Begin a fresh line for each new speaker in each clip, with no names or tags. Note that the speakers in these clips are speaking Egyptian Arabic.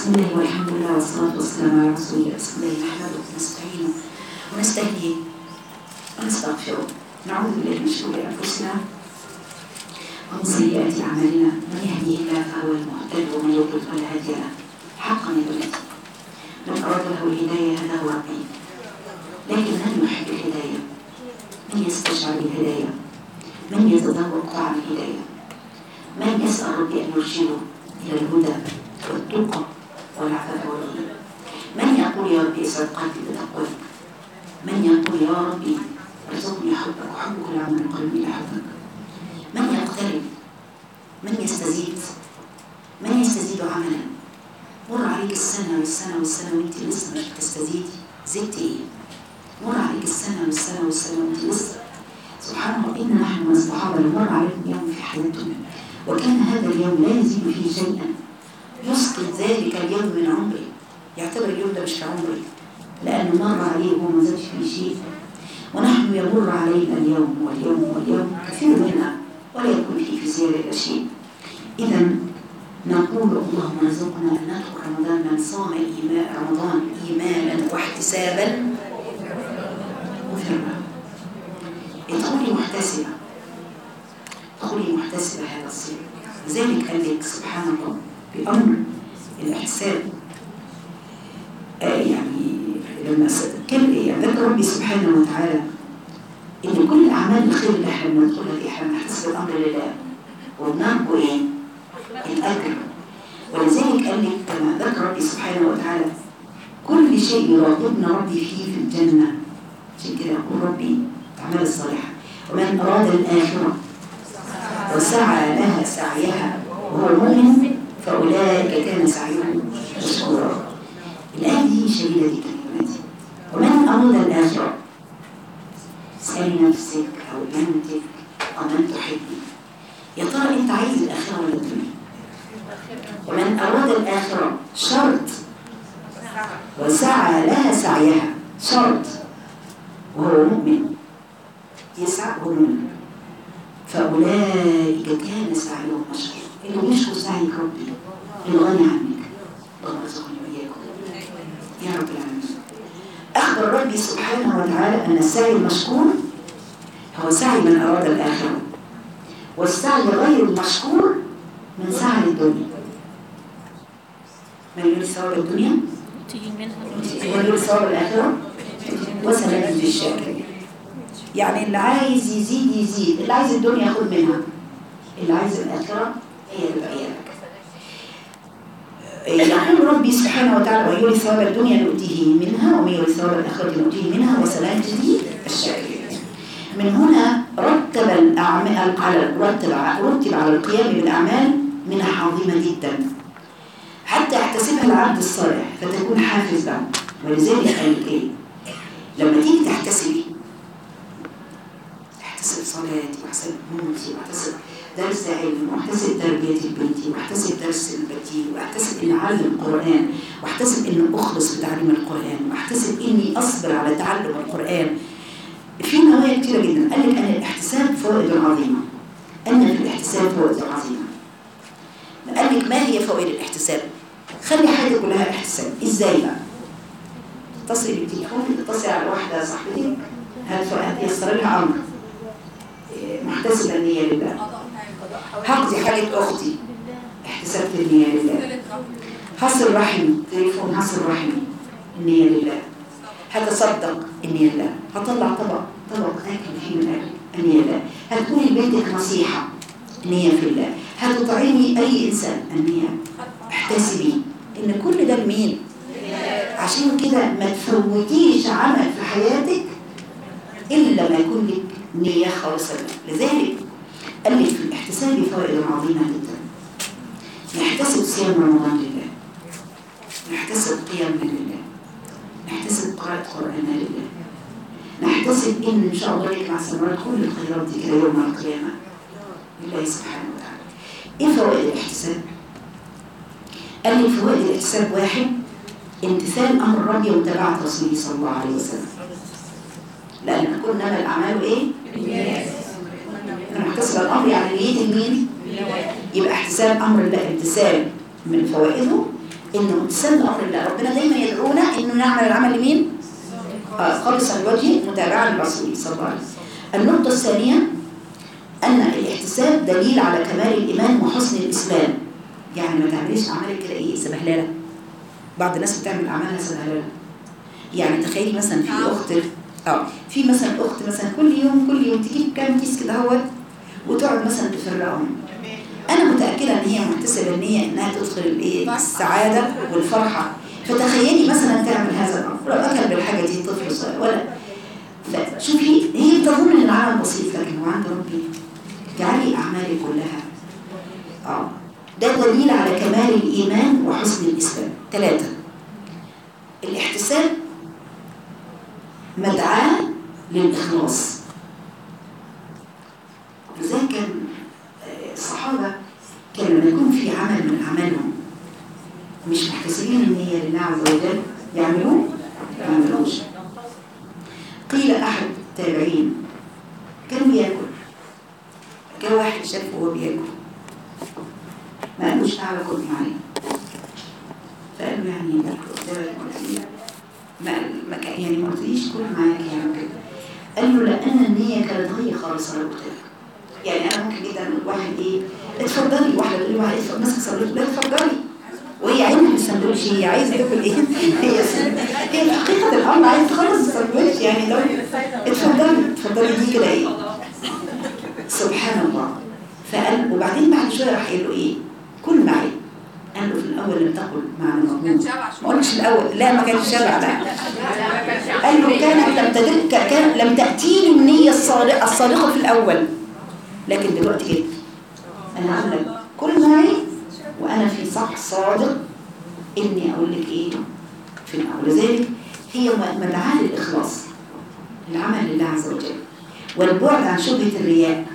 بسم الله والحمد لله والصلاة والسلام على رسول الله بسم الله نحمده ونستعينه ونستهديه ونستغفره نعوذ بالله من شرور أنفسنا ومن سيئات أعمالنا من يهديه الله فهو المهتد ومن يضلل فلا هادي له حقا يا بنتي من أراد له الهداية هداه ربي لكن من يحب الهداية من يستشعر الهداية من يتذوق طعم الهداية من يسأل ربي أن يرشده إلى الهدى والتقى والعفاف والغنى من يقول يا ربي اسعد قلبي بتقواك من يقول يا ربي ارزقني حبك وحبك العمل من قلبي الى حبك من يقترب من يستزيد من يستزيد عملا مر عليك السنة والسنة والسنة وانت لسه مش بتستزيدي زدت ايه مر عليك السنة والسنة والسنة وانت لسه سبحان الله إن نحن من الصحابة اللي مر عليهم يوم في حياتهم وكان هذا اليوم لا يزيد فيه شيئا يسقط ذلك اليوم من عمري يعتبر اليوم ده مش كعمري لأنه مر عليه وما زادش فيه شيء ونحن يمر علينا اليوم واليوم واليوم كثير منها ولا يكون فيه في زيادة شيء إذا نقول اللهم ارزقنا أن ندخل رمضان من صام إيمان رمضان إيمانا واحتسابا وفرا ادخلي محتسبة ادخلي محتسبة هذا الصيام لذلك قال لك سبحان الله بأمر الاحتساب آه يعني لما كل يعني ذكر ربي سبحانه وتعالى ان كل الاعمال الخير اللي احنا بندخلها دي احنا بنحتسب الامر لله وبنرجو ايه؟ الاجر ولذلك قال لك كما ذكر ربي سبحانه وتعالى كل شيء يراقبنا ربي فيه في الجنه عشان كده يقول ربي الاعمال الصالحه ومن اراد الاخره وسعى لها سعيها وهو مؤمن فاولئك كان سعيهم مشكورا الآية دي شديدة جدا يا بناتي ومن أراد الآخرة اسألي نفسك أو بنتك أو من تحبي يا ترى أنت عايز الآخرة ولا الدنيا؟ ومن أراد الآخرة شرط وسعى لها سعيها شرط وهو مؤمن يسعى وهو مؤمن فأولئك كان سعيهم مشكورا اللي بيشكر سعيك ربي الغني عنك اللهم ارزقني وإياكم يا رب العالمين أخبر ربي سبحانه وتعالى أن السعي المشكور هو سعي من أراد الآخرة والسعي غير المشكور من سعي الدنيا من يريد ثواب الدنيا ومن يريد ثواب الآخرة وسنجزي الشاكرين يعني اللي عايز يزيد يزيد اللي عايز الدنيا ياخد منها اللي عايز الآخرة هي اللي باقيه لك يقول ربي سبحانه وتعالى ويولي ثواب الدنيا نؤتيه منها ومن يولي ثواب الآخرة نؤتيه منها وسنجزي الشاكرين من هنا رتب الأعمال على رتب رتب على القيام بالأعمال منح عظيمة جدا حتى يحتسبها العبد الصالح فتكون حافز له ولذلك قال ايه لما تيجي تحتسبي تحتسب صلاتي واحتسب موتي واحتسب درس علم واحتسب تربية بنتي واحتسب درس البتين واحتسب اني اعلم القرآن واحتسب اني اخلص بتعليم القرآن واحتسب اني اصبر على تعلم القرآن في نوايا كتيرة جدا قال لك ان الاحتساب فوائد عظيمة ان في الاحتساب فوائد عظيمة قال لك ما هي فوائد الاحتساب خلي حياتك كلها احتساب ازاي بقى تتصلي بالتليفون تتصلي على واحدة صاحبتك هتيسر لها امر محتسبة النية لله هقضي حاجة أختي احتسبت النية لله هصل رحمي تليفون هصل رحمي النية لله هتصدق النية لله هطلع طبق طبق أكل فيه من أكل النية لله هتقولي لبنتك نصيحة النية في الله هتطعمي أي إنسان النية احتسبي إن كل ده لمين عشان كده ما تفوتيش عمل في حياتك إلا ما يكون لك نية خالصة لذلك قال لي في الاحتساب فوائد عظيمة جدا نحتسب صيام رمضان لله نحتسب قيام لله نحتسب قراءة قرآن لله نحتسب إن إن شاء الله لك مع سنوات كل الخيرات دي كده يوم القيامة لله سبحانه وتعالى إيه فوائد الاحتساب؟ قال لي فوائد الاحتساب واحد امتثال أمر ربي ومتابعة رسوله صلى الله عليه وسلم لأن كنا الأعمال إيه؟ محتسب الأمر يعني نية المين؟ يبقى احتساب أمر الله امتثال من فوائده انه امتثال لامر الله ربنا دايما يدعونا انه نعمل العمل لمين آه، خالصا لوجهه متابعا للرسول صلى الله عليه وسلم النقطه الثانيه ان الاحتساب دليل على كمال الايمان وحسن الاسلام يعني ما تعمليش اعمالك كده ايه سبهلله بعض الناس بتعمل اعمالها سبهلله يعني تخيلي مثلا في اخت اه في مثلا اخت مثلا كل يوم كل يوم تجيب كام كيس كده اهوت وتقعد مثلا تفرقهم انا متاكده ان هي محتسبه ان هي انها تدخل الايه السعاده والفرحه فتخيلي مثلا تعمل هذا الامر لو اكل بالحاجه دي طفل صغير ولا فشوفي هي بتظن ان العالم بسيط لكن هو عند ربي اجعلي اعمالك كلها اه ده دليل على كمال الايمان وحسن الاسلام ثلاثه الاحتساب مدعاه للاخلاص لذلك كان آه، الصحابه كان لما يكون في عمل من اعمالهم مش محتسبين ان هي لله عز وجل يعملوه ما يعملوش قيل احد التابعين كان بياكل كان واحد شافه وهو بياكل ما قالوش تعالى كل معايا فقال له يعني باكل قدامك قلت ما ما كان- يعني ما قلتليش كل معاك يعني كده قال له لان النيه كانت هي خالصه لو قلت لك يعني انا ممكن جدا اقول واحد ايه اتفضلي واحده تقول لي واحد اتفضل ماسك سندوتش لا اتفضلي وهي عايزه السندوتش هي عايزه تاكل ايه هي هي في حقيقه الامر عايزه تخلص السندوتش يعني لو اتفضلي اتفضلي دي كده ايه سبحان الله فقال وبعدين بعد شويه راح قال له ايه كل معي قال له في الاول لم تقل معنى مضمون ما قلتش الاول لا ما كانش شبع لا قال له كانت لم تدرك كان لم تأتيني النية الصادقة الصادقة في الأول لكن دلوقتي جيت أنا أقول لك كل معي وأنا في صح صادق إني أقول لك إيه في الأول لذلك هي مدعاة للإخلاص العمل لله عز وجل والبعد عن شبهة الرياء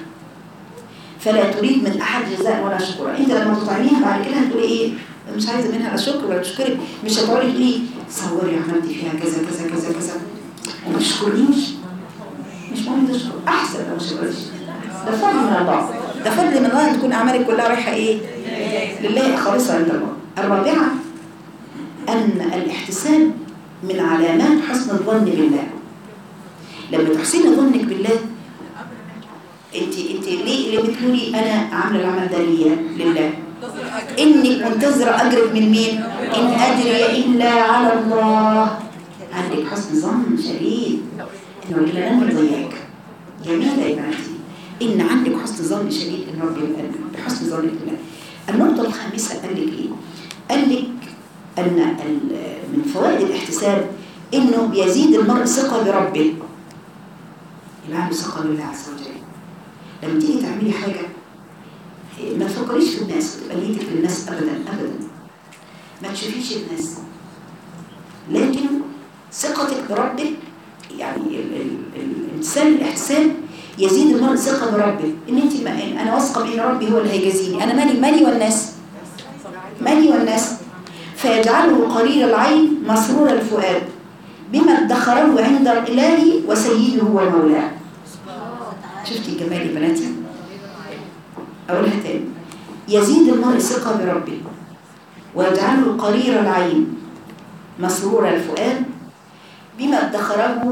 فلا تريد من أحد جزاء ولا شكرا أنت لما تطعميها بعد كده هتقولي إيه مش عايزة منها لا شكر ولا تشكري مش هتقعدي تقولي صوري عملتي فيها كذا كذا كذا كذا وما تشكرنيش مش مهم تشكر أحسن لو ما شكرتش ده فضل من الله ده فضل من الله أن تكون أعمالك كلها رايحة إيه لله خالصة عند الله الرابعة أن الاحتساب من علامات حسن الظن بالله لما تحسني ظنك بالله انت انت ليه اللي بتقولي انا عامله العمل ده ليا لله انك منتظره اجرك من مين ان اجري الا على الله عندك حسن ظن شديد انه لن يضيعك جميله يا بناتي ان عندك حسن ظن شديد ان ربي بحسن ظنك بالله النقطه الخامسه قال لك ايه قال لك ان ال- من فوائد الاحتساب انه بيزيد المرء ثقه بربه يبقى عنده ثقه بالله عز وجل لما تيجي تعملي حاجه ما تفكريش في الناس تبقى نيتك للناس ابدا ابدا ما تشوفيش الناس لكن ثقتك بربك يعني ال- ال- ال- الانسان الاحسان يزيد المرء ثقه بربه ان انت ما إن انا واثقه بان ربي هو اللي هيجازيني انا مالي مالي والناس مالي والناس فيجعله قليل العين مسرور الفؤاد بما ادخره عند الاله وسيده ومولاه شفتي الجمال يا بناتي أقولها تاني يزيد المرء ثقة بربه ويجعله قرير العين مسرور الفؤاد بما ادخره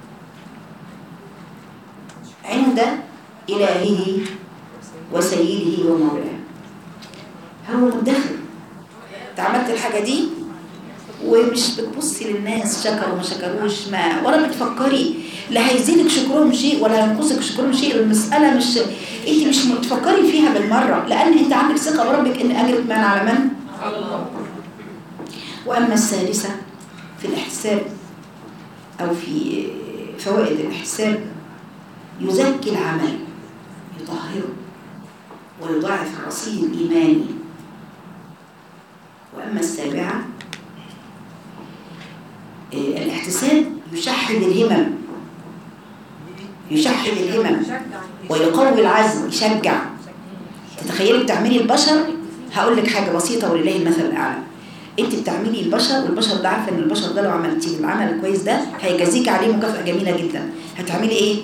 عند إلهه وسيده ومولاه هو مدخر انت عملت الحاجة دي ومش بتبصي للناس شكروا ما شكروش ما ولا بتفكري لا هيزيدك شكرهم شيء ولا هينقصك شكرهم شيء المسألة مش انت مش بتفكري فيها بالمرة لأن انت عندك ثقة بربك ان أجرك من على من؟ وأما الثالثة في الاحتساب أو في فوائد الاحتساب يزكي العمل يطهره ويضاعف الرصيد الإيماني وأما السابعة إيه، الاحتساب يشحذ الهمم يشحذ الهمم ويقوي العزم يشجع تتخيلي بتعملي البشر هقول لك حاجه بسيطه ولله المثل الاعلى انت بتعملي البشر والبشر ده عارفه ان البشر ده لو عملتي العمل الكويس ده هيجازيك عليه مكافاه جميله جدا هتعملي ايه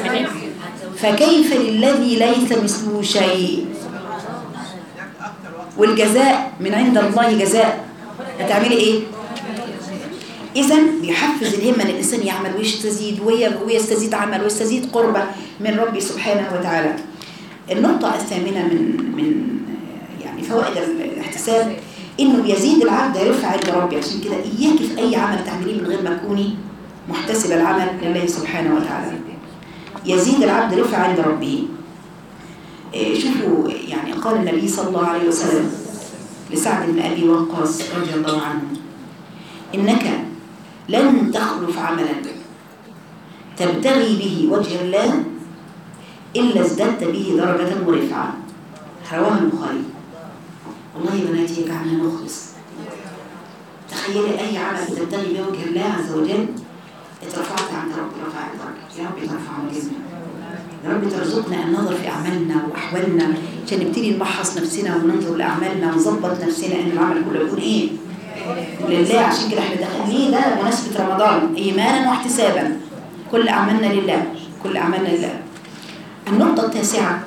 فكيف للذي ليس مثله شيء والجزاء من عند الله جزاء هتعملي ايه اذا بيحفز الهمه ان الانسان يعمل ويستزيد وي- ويستزيد عمل ويستزيد قربه من ربي سبحانه وتعالى النقطه الثامنه من من يعني فوائد الاحتساب انه بيزيد العبد رفعه عند ربي عشان كده اياك في اي عمل تعمليه من غير ما تكوني محتسبه العمل لله سبحانه وتعالى يزيد العبد رفعه عند ربه إيه، شوفوا يعني قال النبي صلى الله عليه وسلم لسعد بن ابي وقاص رضي الله عنه انك لن تخلف عملا تبتغي به وجه الله الا ازددت به درجه ورفعه رواه البخاري والله يا بناتي يجعلنا نخلص تخيلي اي عمل تبتغي به وجه الله عز وجل اترفعت عند ربي رفع درجه يا رب ترفعنا جميعا يا رب ترزقنا ان ننظر في اعمالنا واحوالنا عشان نبتدي نمحص نفسنا وننظر لاعمالنا ونظبط نفسنا ان العمل كله يكون ايه؟ لله عشان كده احنا داخلين ده بمناسبه رمضان ايمانا واحتسابا كل اعمالنا لله كل اعمالنا لله النقطه التاسعه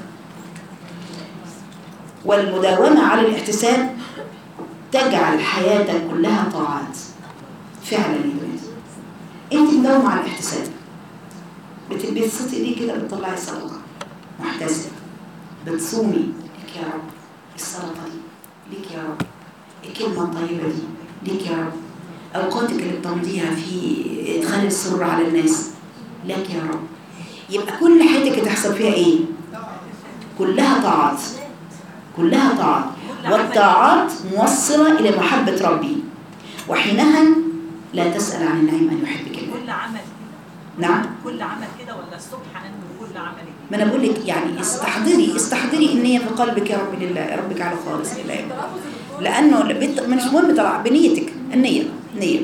والمداومه على الاحتساب تجعل حياتك كلها طاعات فعلا يا بنتي انت مداومه على الاحتساب بتلبسي ايديك كده بتطلعي صدقه محتسبه بتصومي لك يا رب السلطه دي ليك يا رب الكلمه الطيبه دي ليك يا رب اوقاتك اللي بتمضيها في ادخال السرور على الناس لك يا رب يبقى كل حياتك تحصل فيها ايه كلها طاعات كلها طاعات والطاعات موصله الى محبه ربي وحينها لا تسال عن النعيم ان يحبك الله
كل عمل
نعم
كل عمل كده ولا الصبح انه كل عمل
ما انا بقول لك يعني استحضري استحضري النية في قلبك يا رب لله يا ربك على خالص لله لانه بت- مش مهم طبعا بنيتك النية نية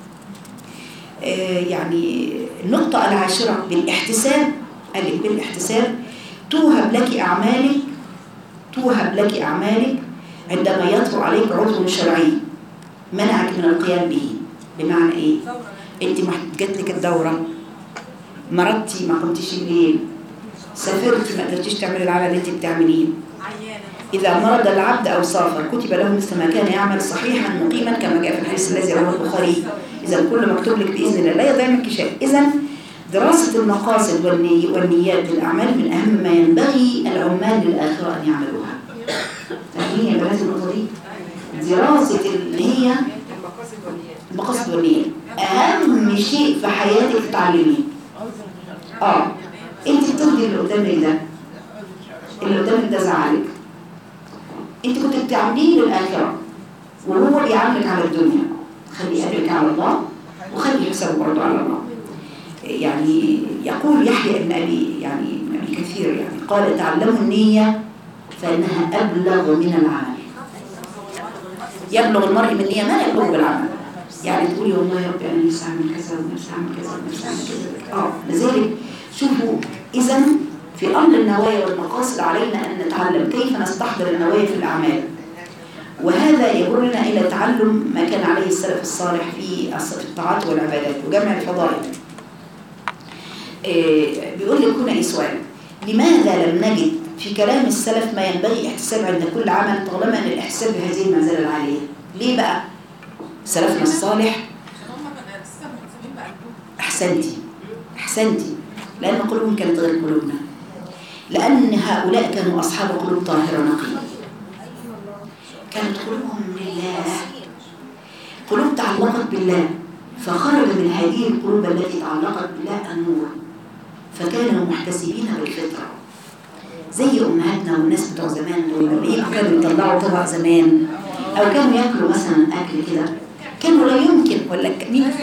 آه يعني النقطة العاشرة بالاحتساب قال لك بالاحتساب توهب لك أعمالك توهب لك أعمالك عندما يطرأ عليك عذر شرعي منعك من القيام به بمعنى إيه؟ أنت ما جات لك الدورة مرضتي ما قمتيش الليل سافرتي ما قدرتيش تعملي العمل اللي انت بتعمليه
عيانه
إذا مرض العبد أو سافر كتب له مثل ما كان يعمل صحيحا مقيما كما جاء في الحديث الذي رواه البخاري إذا كل مكتوب لك بإذن الله لا يضيع منك شيء إذا دراسة المقاصد والني والنيات للأعمال من أهم ما ينبغي العمال للآخرة أن يعملوها فاهمين يا بنات النقطة دي؟ دراسة اللي هي المقاصد والنيات أهم شيء في حياتك تتعلميه اه انت بترضي اللي قدامك ده اللي قدامك ده زعلك انت كنت بتعمليه للاخره وهو بيعاملك على الدنيا خلي قلبك على الله وخلي حسابه برضه على الله يعني يقول يحيى ابن ابي يعني ابن ابي كثير يعني قال تعلموا النيه فانها ابلغ من العمل يبلغ المرء بالنيه ما يبلغ بالعمل يعني تقولي والله يا رب انا نفسي اعمل كذا ونفسي اعمل كذا ونفسي اعمل كذا اه لذلك شوفوا اذا في امر النوايا والمقاصد علينا ان نتعلم كيف نستحضر النوايا في الاعمال وهذا يجرنا الى تعلم ما كان عليه السلف الصالح في الص- في الطاعات والعبادات وجمع الفضائل إيه، بيقول لك هنا إيه سؤال لماذا لم نجد في كلام السلف ما ينبغي احتساب عند كل عمل طالما ان الاحتساب بهذه المنزله العاليه ليه بقى سلفنا الصالح احسنتي احسنتي لان قلوبهم كانت غير قلوبنا لان هؤلاء كانوا اصحاب قلوب طاهره نقيه كانت قلوبهم لله قلوب تعلقت بالله فخرج من هذه القلوب التي تعلقت بالله النور فكانوا محتسبين بالفطره زي امهاتنا والناس بتوع زمان دول لما يجوا كانوا يطلعوا طبق زمان او كانوا ياكلوا مثلا اكل كده كانوا لا يمكن ولا ك- مين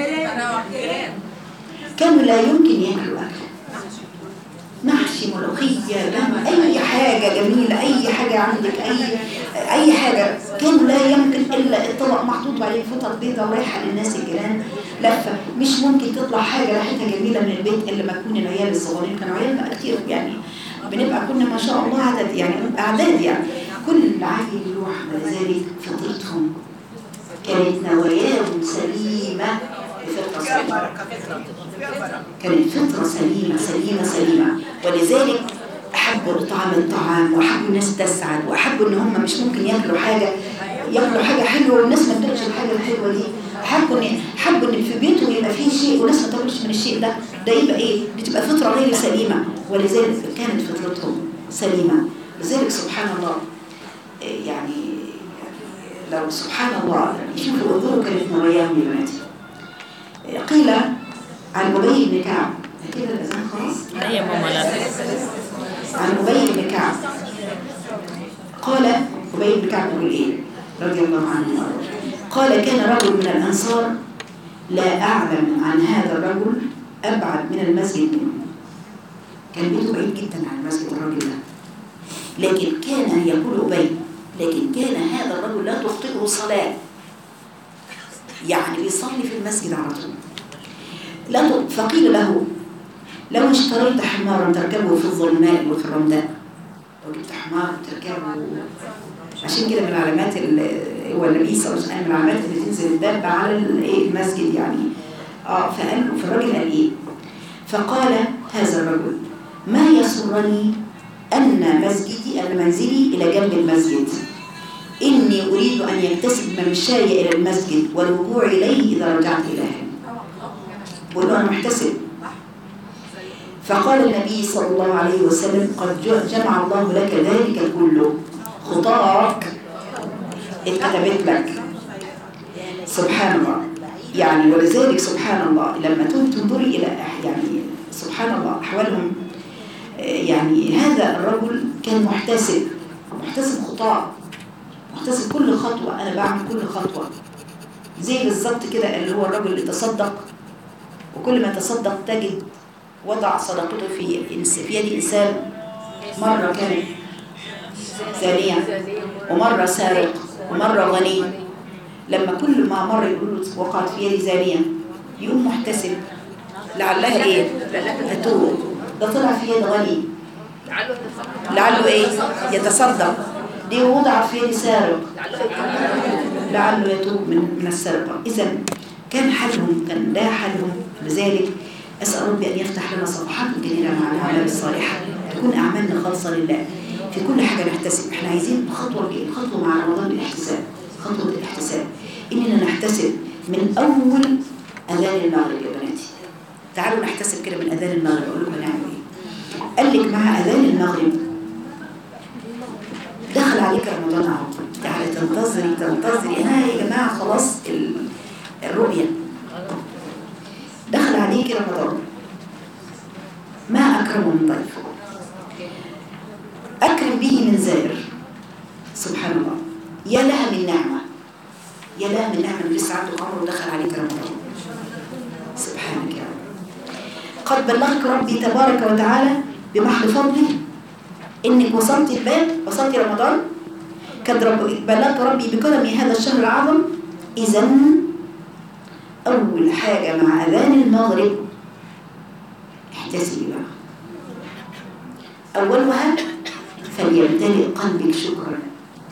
كانوا لا يمكن ياكلوا اكل محشي ملوخيه جنب اي حاجه جميله اي حاجه عندك اي اي حاجه كانوا لا يمكن الا الطبق محطوط عليه فطر بيضه رايحه للناس الجيران لفه مش ممكن تطلع حاجه ريحتها جميله من البيت الا ما تكون العيال الصغيرين كانوا عيالنا كتير يعني بنبقى كنا ما شاء الله عدد يعني اعداد يعني كل عيل يروح ولذلك فطرتهم كانت نواياهم سليمه بفطره سليمه كانت فطرة سليمة سليمة سليمة ولذلك وأحبوا إطعام الطعام وأحبوا الناس تسعد وأحبوا إن هم مش ممكن ياكلوا حاجة ياكلوا حاجة حلوة والناس ما تاكلش الحاجة الحلوة دي حبوا إن حبوا إن في بيتهم يبقى فيه شيء والناس ما تاكلش من الشيء ده ده يبقى إيه؟ دي تبقى فطرة غير سليمة ولذلك كانت فطرتهم سليمة لذلك سبحان الله إيه يعني لو سبحان الله شوفوا انظروا كانت نواياهم يا بناتي إيه قيل عن أبي بن كعب كده الأذان خلاص
لا يا ماما لا
عن أبي بن كعب قال أبي بن كعب يقول إيه رضي الله عنه وأرضاه. قال كان رجل من الأنصار لا أعلم عن هذا الرجل أبعد من المسجد منه كان بيته بعيد جدا عن المسجد الراجل ده لكن كان يقول أبي لكن كان هذا الرجل لا تخطئه صلاة يعني بيصلي في المسجد على طول لا ت- فقيل له لو اشتريت حمارا تركبه في الظلماء وفي الرمداء لو جبت حمار تركبه عشان كده من العلامات ال- هو النبي صلى الله عليه وسلم من العلامات اللي تنزل الدابة على ال- إيه المسجد يعني اه فقال له فالراجل قال ايه فقال هذا الرجل ما يسرني أن مسجدي أن منزلي إلى جنب المسجد إني أريد أن يكتسب ممشاي إلى المسجد والرجوع إليه إذا رجعت إلى أهلي بقول له أنا محتسب فقال النبي صلى الله عليه وسلم قد ج- جمع الله لك ذلك كله خطاك اتكتبت لك سبحان الله يعني ولذلك سبحان الله لما تن- تنظري إلى أح- يعني سبحان الله أحوالهم آه، يعني هذا الرجل كان محتسب محتسب خطاه محتسب كل خطوة أنا بعمل كل خطوة زي بالظبط كده اللي هو الرجل اللي تصدق وكل ما تصدق تجد وضع صدقته في إنس- في يد إنسان مرة كان زانية ومرة سارق ومرة غني لما كل ما مرة يقول له وقعت في يدي زانية يقوم محتسب لعلها ايه؟ أتوب ده طلع في يد غني لعله ايه؟ يتصدق دي وضعت في يد سارق لعله يتوب من من السرقة إذا كان حالهم كان ده حالهم لذلك أسأل ربي أن يفتح لنا صفحات جديدة مع الأعمال الصالحة تكون أعمالنا خالصة لله في كل حاجة نحتسب احنا عايزين خطوة خطوة مع رمضان الاحتساب خطوة الاحتساب إننا نحتسب من أول أذان المغرب يا بناتي تعالوا نحتسب كده من أذان المغرب أقول لكم هنعمل إيه قال لك مع أذان المغرب دخل عليك رمضان اهو تعالي تنتظري تنتظري ها يا جماعة خلاص ال- الرؤية دخل عليك رمضان ما أكرم من ضيف أكرم به من زائر سبحان الله يا لها من نعمة يا لها من نعمة لسه عنده عمر ودخل عليك رمضان سبحانك يا رب قد بلغك ربي تبارك وتعالى بمحض فضله انك وصلت الباب وصلت رمضان قد رب بلغت ربي بكرم هذا الشهر العظم اذا اول حاجه مع اذان المغرب احتسبي بقى اولها فليمتلئ قلبك شكرا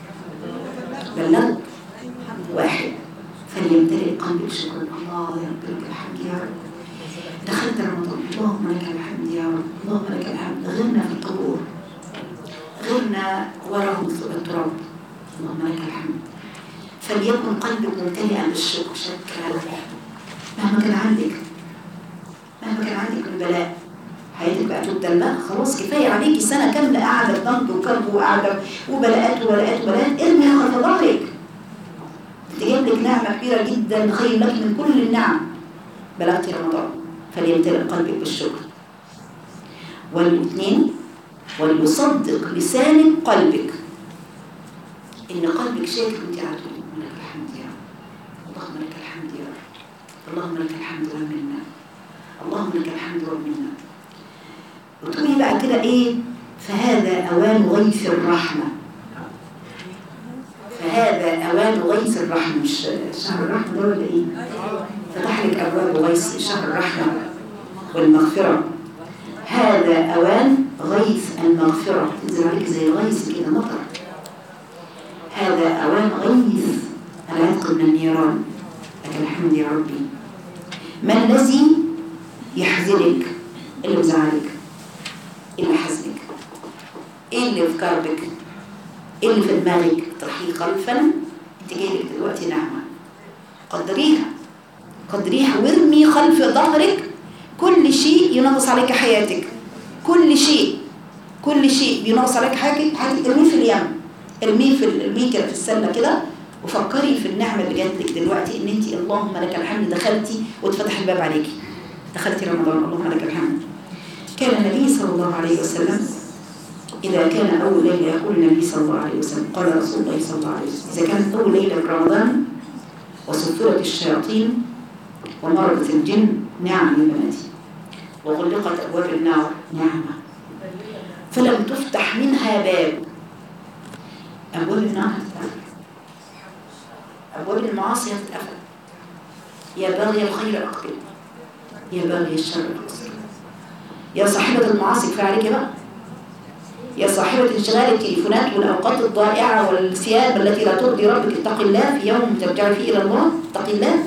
بلغت واحد فليمتلئ قلبك شكرا الله يا رب لك الحمد يا رب دخلت رمضان اللهم لك الحمد يا رب اللهم لك الحمد غيرنا في الطهور غيرنا وراه التراب اللهم لك الحمد فليكن قلبك ممتلئا بالشكر شكرا مهما كان عندك مهما كان عندك من بلاء حياتك بقى تبدل لا خلاص كفايه عليكي سنه كامله قاعده في ضنك وكرب وقاعده وبلاءات وبلاءات وبلاءات ارمي خلف ظهرك تجيب لك نعمه كبيره جدا خير لك من كل النعم بلغت رمضان فليمتلئ قلبك بالشكر والاثنين وليصدق لسانك قلبك ان قلبك شاكر وانت قاعده تقول لك الحمد يا رب اللهم لك الحمد يا رب اللهم لك الحمد ومنا اللهم لك الحمد ومنا وتقولي بقى كده ايه فهذا اوان غيث الرحمه فهذا اوان غيث الرحمه مش شهر الرحمه ده ولا ايه فتح لك ابواب غيث شهر الرحمه والمغفره هذا اوان غيث المغفره تنزل عليك زي الغيث كده مطر هذا اوان غيث العتق من النيران لك الحمد يا ربي ما الذي يحزنك اللي مزعلك اللي حزنك اللي في قلبك ايه اللي في دماغك تروحي خلفا انت جايلك دلوقتي نعمه قدريها قدريها وارمي خلف ظهرك كل شيء ينغص عليك حياتك كل شيء كل شيء بينغص عليك حياتك حياتك ارميه في اليم ارميه في ارميه كده في السله كده وفكري في النعمه اللي جات لك دلوقتي ان انت اللهم لك الحمد دخلتي واتفتح الباب عليكي دخلتي رمضان اللهم لك الحمد كان النبي صلى الله عليه وسلم إذا كان أول ليلة يقول النبي صلى الله عليه وسلم قال رسول الله صلى الله عليه وسلم إذا كانت أول ليلة من رمضان وسفرت الشياطين ومرضت الجن نعم يا بناتي وغلقت أبواب النار نعمة فلم تفتح منها باب أبواب النار هتتقفل أبواب المعاصي هتتقفل يا باغي الخير أقبل يا باغي الشر أقصر يا صاحبة المعاصي كفاية عليك بقى يا صاحبة انشغال التليفونات والأوقات الضائعة والثياب التي لا ترضي ربك اتق الله في يوم ترجع فيه إلى الله اتق الله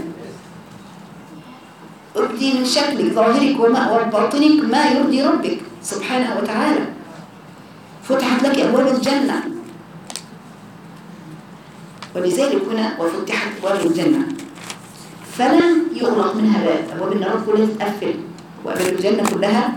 ابدي من شكلك ظاهرك وما وباطنك ما يرضي ربك سبحانه وتعالى فتحت لك أبواب الجنة ولذلك هنا وفتحت أبواب الجنة فلم يغلق منها باب أبواب النار كلها تتقفل وأبواب الجنة كلها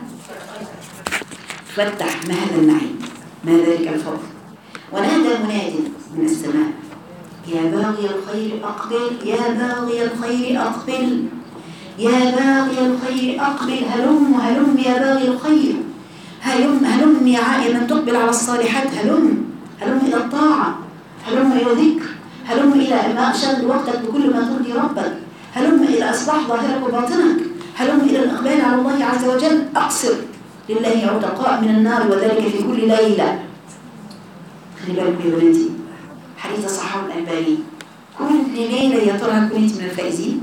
فتح ما هذا النعيم ما ذلك الفضل ونادى مناد من السماء يا باغي الخير أقبل يا باغي الخير أقبل يا باغي الخير أقبل هلم هلم يا باغي الخير هلم هلم يا عائل من تقبل على الصالحات هلم هلم إلى الطاعة هلم إلى ذكر هلم إلى ما أشغل وقتك بكل ما ترضي ربك هلم إلى إصلاح ظاهرك وباطنك هلم إلى الإقبال على الله عز وجل أقصر لله عتقاء من النار وذلك في كل ليلة خلي بالكم يا بناتي حديث صحابة الألباني كل ليلة يا ترى كنت من الفائزين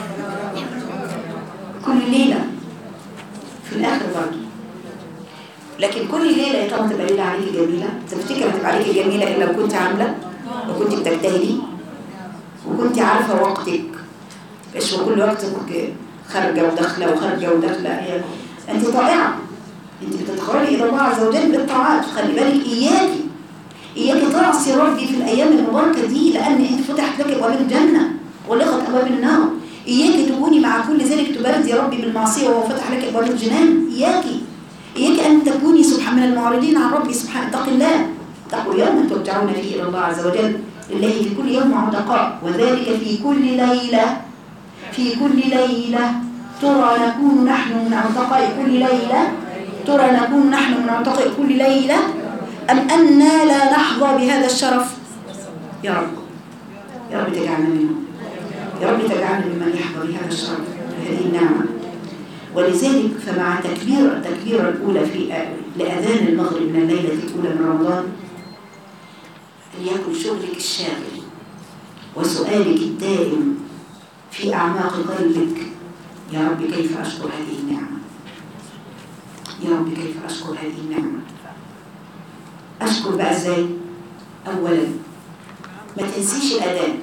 كل ليلة في الآخر برضه لكن كل ليلة يا ترى تبقى ليلة عليك جميلة تفتكر هتبقى عليك جميلة إلا لو كنت عاملة وكنت بتجتهدي وكنت عارفة وقتك مش كل وقتك خارجة وداخلة وخارجة وداخلة هي أنت طائعة أنت بتتقربي إلى الله عز وجل بالطاعات خلي بالك إياكي إياكي تعصي ربي في الأيام المباركة دي لأن أنت فتحت لك أبواب الجنة وغلقت أبواب النار إياكي تكوني مع كل ذلك تبارزي ربي بالمعصية وهو فتح لك أبواب الجنان إياكي إياك أن تكوني سبحان من المعرضين عن ربي سبحانه اتق الله اتقوا يوما ترجعون فيه إلى الله عز وجل لله في كل يوم عتقاء وذلك في كل ليلة في كل ليلة ترى نكون نحن من عتقاء كل ليلة ترى نكون نحن من عتقاء كل ليلة أم أنا لا نحظى بهذا الشرف يا رب يا رب تجعلنا منهم يا رب تجعلنا ممن يحظى بهذا الشرف هذه النعمة ولذلك فمع تكبير التكبيرة الأولى في لأذان المغرب من الليلة الأولى من رمضان ليكن شغلك الشاغل وسؤالك الدائم في أعماق قلبك يا رب كيف أشكر هذه النعمة يا رب كيف أشكر هذه النعمة أشكر بقى إزاي أولا ما تنسيش الأذان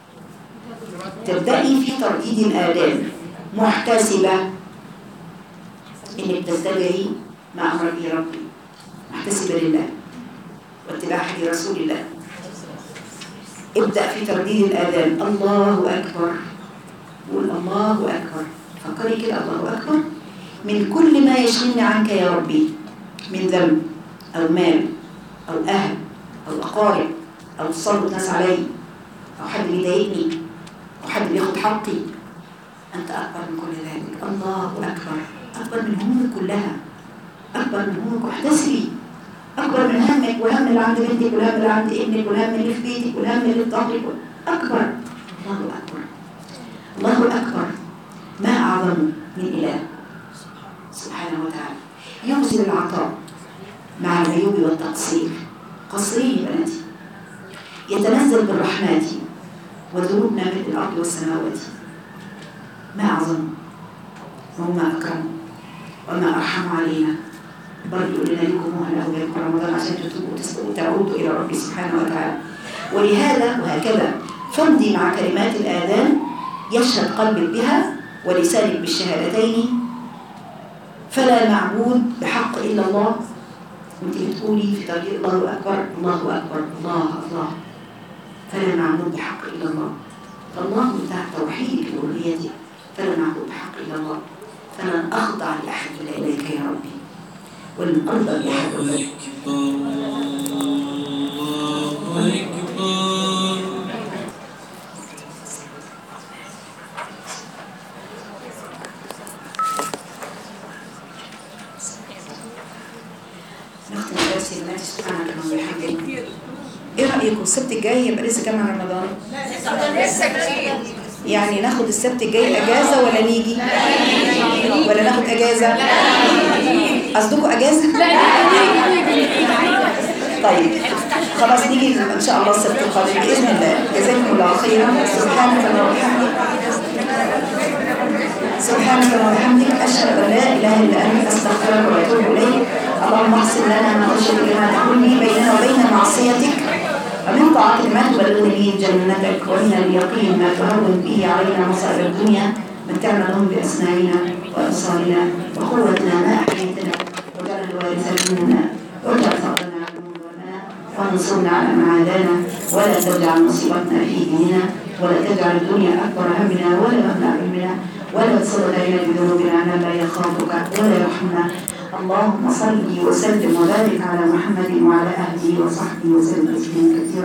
تبدأي في ترديد الآذان محتسبة إنك تستمري مع أمر به ربي محتسبة لله واتباع حديث رسول الله ابدأ في ترديد الآذان الله أكبر قول الله أكبر فكري كده الله أكبر من كل ما يشغلني عنك يا ربي من ذنب أو مال أو أهل أو أقارب أو تسلط ناس علي أو حد بيضايقني أو حد بياخد حقي أنت أكبر من كل ذلك الله أكبر أكبر من همك كلها أكبر من همك واحتسبي أكبر من همك والهم اللي عند بنتك والهم اللي عند ابنك والهم اللي في بيتك والهم اللي في ظهرك أكبر الله أكبر الله أكبر ما أعظم من إله سبحانه وتعالى ينزل العطاء مع العيوب والتقصير قصرين يا بناتي يتنزل بالرحمات وذنوبنا مثل الأرض والسماوات ما أعظم وما أكرم وما أرحم علينا برضه يقول لنا لكم مهلة ويذكر رمضان عشان تتوبوا وتعودوا إلى ربي سبحانه وتعالى ولهذا وهكذا فامضي مع كلمات الآذان يشهد قلبك بها ولسانك بالشهادتين فلا معبود بحق إلا الله وانت بتقولي في طريق الله اكبر الله اكبر الله الله فلا معبود بحق الا الله فالله بتاع توحيد الالوهيه فلا معبود بحق الا الله فلن اخضع لاحد الا اليك يا ربي ولن ارضى لاحد الا إليك.
الله أكبر
نختم درس يا بنات سبحانك اللهم وبحمدك ايه رايكم السبت الجاي يبقى لسه كام على رمضان يعني ناخد السبت الجاي اجازه ولا نيجي ولا ناخد اجازه قصدكم اجازه طيب خلاص نيجي ان شاء الله السبت القادم باذن الله جزاكم الله خيرا سبحانك اللهم وبحمدك سبحانك اللهم وبحمدك اشهد ان لا اله الا انت استغفرك واتوب اليك اللهم احسن لنا ما خشيت بما تحول به بيننا وبين معصيتك ومن طاعتك ما تبلغني به جنتك ومن اليقين ما تهون به علينا مصائب الدنيا متعنا لهم باسماعنا وابصارنا وقوتنا ما احييتنا واجعل الوارث منا واجعل ثارنا على من ظلمنا وانصرنا على من عادانا ولا تجعل مصيبتنا في ديننا ولا تجعل الدنيا اكبر همنا ولا مبلغ علمنا ولا تسلط علينا بذنوبنا من لا يخافك ولا يرحمنا اللهم صل وسلم وبارك على محمد وعلى اهله وصحبه وسلم تسليما كثيرا